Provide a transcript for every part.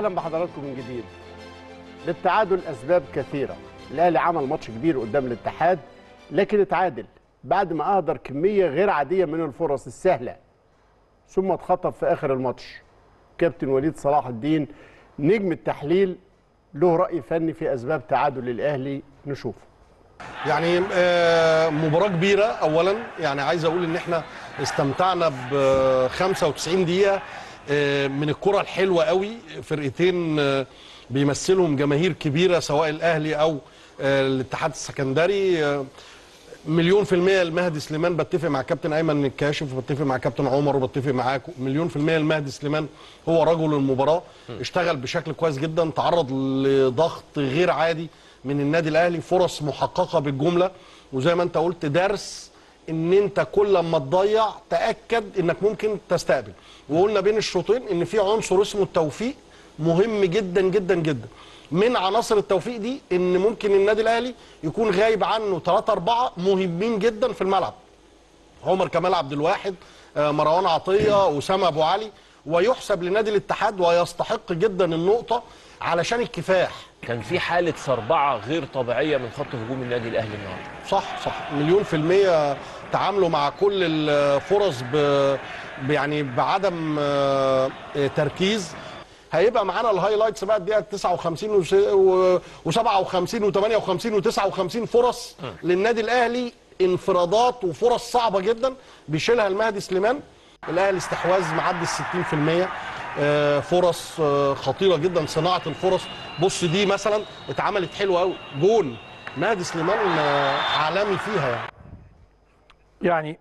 اهلا بحضراتكم من جديد للتعادل اسباب كثيره الاهلي عمل ماتش كبير قدام الاتحاد لكن اتعادل بعد ما اهدر كميه غير عاديه من الفرص السهله ثم اتخطف في اخر الماتش كابتن وليد صلاح الدين نجم التحليل له راي فني في اسباب تعادل الاهلي نشوفه يعني آه، مباراة كبيرة أولا يعني عايز أقول إن إحنا استمتعنا ب 95 دقيقة آه، من الكرة الحلوة قوي فرقتين آه، بيمثلهم جماهير كبيرة سواء الأهلي أو آه، الاتحاد السكندري آه، مليون في المية المهدي سليمان بتفق مع كابتن أيمن الكاشف وبتفق مع كابتن عمر وبتفق معاك مليون في المية المهدي سليمان هو رجل المباراة اشتغل بشكل كويس جدا تعرض لضغط غير عادي من النادي الأهلي فرص محققة بالجملة وزي ما أنت قلت درس ان انت كل ما تضيع تاكد انك ممكن تستقبل وقلنا بين الشوطين ان في عنصر اسمه التوفيق مهم جدا جدا جدا من عناصر التوفيق دي ان ممكن النادي الاهلي يكون غايب عنه 3 4 مهمين جدا في الملعب عمر كمال عبد الواحد آه، مروان عطيه اسامه ابو علي ويحسب لنادي الاتحاد ويستحق جدا النقطه علشان الكفاح كان في حاله صربعه غير طبيعيه من خط هجوم النادي الاهلي النهارده صح صح مليون في المية تعاملوا مع كل الفرص ب ب- يعني بعدم آه، آه، تركيز هيبقى معانا الهايلايتس بقى الدقيقه 59 و57 و58 و59 فرص للنادي الاهلي انفرادات وفرص صعبه جدا بيشيلها المهدي سليمان الاهلي استحواذ معدي ال 60% آه، فرص آه، خطيره جدا صناعه الفرص بص دي مثلا اتعملت حلوه قوي جون مهدي سليمان آه، عالمي فيها يعني يعني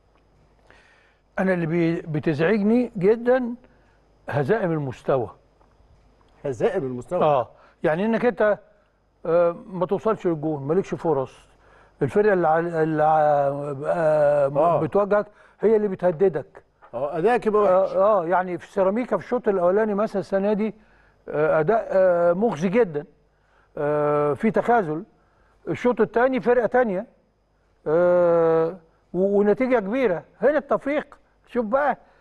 انا اللي بي- بتزعجني جدا هزائم المستوى هزائم المستوى اه يعني انك انت آه، ما توصلش للجون مالكش فرص الفرقه اللي, عل- اللي ع- آه، آه. بتواجهك هي اللي بتهددك اه اداء كده وحش اه, آه يعني في سيراميكا في الشوط الاولاني مثلا السنه دي آه اداء آه مخزي جدا آه في تخاذل الشوط الثاني فرقه ثانيه آه و- ونتيجه كبيره هنا التوفيق شوف بقى